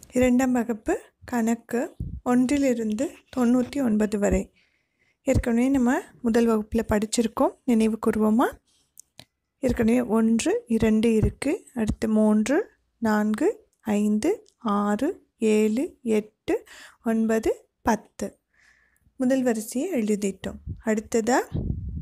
இரண்டாம் வகுப்பு கணக்கு ஒன்றிலிருந்து தொண்ணூற்றி ஒன்பது வரை ஏற்கனவே நம்ம முதல் வகுப்பில் படிச்சிருக்கோம் நினைவு கூறுவோமா ஏற்கனவே ஒன்று இரண்டு இருக்குது அடுத்து மூன்று நான்கு ஐந்து ஆறு ஏழு எட்டு ஒன்பது பத்து முதல் வரிசையை எழுதிட்டோம் அடுத்ததாக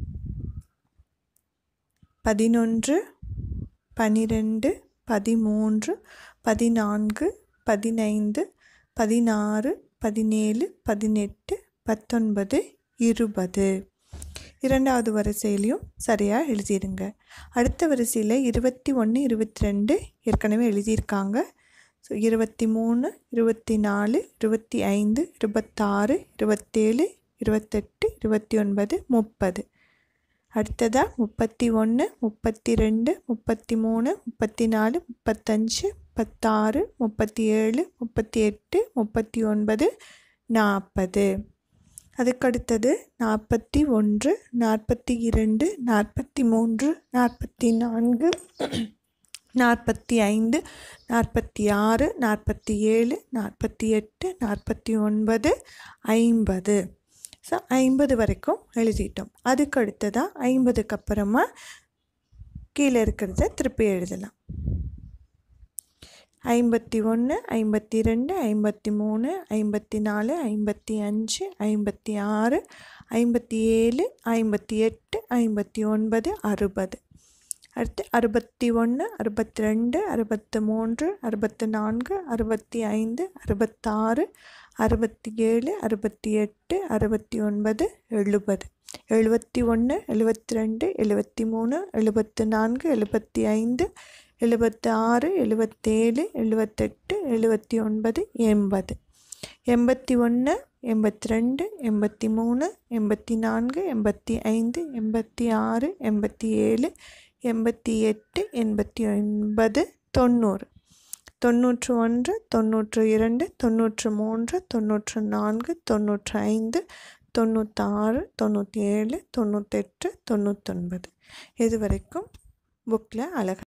பதினொன்று பனிரெண்டு பதிமூன்று பதினான்கு பதினைந்து பதினாறு பதினேழு பதினெட்டு பத்தொன்பது இருபது இரண்டாவது வரிசையிலையும் சரியாக எழுதிடுங்க அடுத்த வரிசையில் இருபத்தி ஒன்று இருபத்தி ரெண்டு ஏற்கனவே எழுதியிருக்காங்க ஸோ இருபத்தி மூணு இருபத்தி நாலு இருபத்தி ஐந்து இருபத்தாறு இருபத்தேழு இருபத்தெட்டு இருபத்தி ஒன்பது முப்பது அடுத்ததாக முப்பத்தி ஒன்று முப்பத்தி ரெண்டு முப்பத்தி மூணு முப்பத்தி நாலு முப்பத்தஞ்சு முப்பத்தாறு முப்பத்தி ஏழு முப்பத்தி எட்டு முப்பத்தி ஒன்பது நாற்பது அதுக்கடுத்தது நாற்பத்தி ஒன்று நாற்பத்தி இரண்டு நாற்பத்தி மூன்று நாற்பத்தி நான்கு நாற்பத்தி ஐந்து நாற்பத்தி ஆறு நாற்பத்தி ஏழு நாற்பத்தி எட்டு நாற்பத்தி ஒன்பது ஐம்பது ஸோ ஐம்பது வரைக்கும் எழுதிட்டோம் அதுக்கு அடுத்ததாக ஐம்பதுக்கு அப்புறமா கீழே இருக்கிறத திருப்பி எழுதலாம் ஐம்பத்தி ஒன்று ஐம்பத்தி ரெண்டு ஐம்பத்தி மூணு ஐம்பத்தி நாலு ஐம்பத்தி அஞ்சு ஐம்பத்தி ஆறு ஐம்பத்தி ஏழு ஐம்பத்தி எட்டு ஐம்பத்தி ஒன்பது அறுபது அடுத்து அறுபத்தி ஒன்று அறுபத்தி ரெண்டு அறுபத்து மூன்று அறுபத்து நான்கு அறுபத்தி ஐந்து அறுபத்தாறு அறுபத்தி ஏழு அறுபத்தி எட்டு அறுபத்தி ஒன்பது எழுபது எழுபத்தி ஒன்று எழுபத்தி ரெண்டு எழுபத்தி மூணு எழுபத்து நான்கு எழுபத்தி ஐந்து எழுபத்தி ஆறு எழுபத்தேழு எழுபத்தெட்டு எழுபத்தி ஒன்பது எண்பது எண்பத்தி ஒன்று எண்பத்தி ரெண்டு எண்பத்தி மூணு எண்பத்தி நான்கு எண்பத்தி ஐந்து எண்பத்தி ஆறு எண்பத்தி ஏழு எண்பத்தி எட்டு எண்பத்தி ஒன்பது தொண்ணூறு தொண்ணூற்று ஒன்று தொண்ணூற்று இரண்டு தொண்ணூற்று மூன்று தொண்ணூற்று நான்கு தொண்ணூற்று ஐந்து தொண்ணூற்றாறு தொண்ணூற்றி ஏழு தொண்ணூத்தெட்டு தொண்ணூத்தொன்பது இது வரைக்கும் புக்கில் அழகாக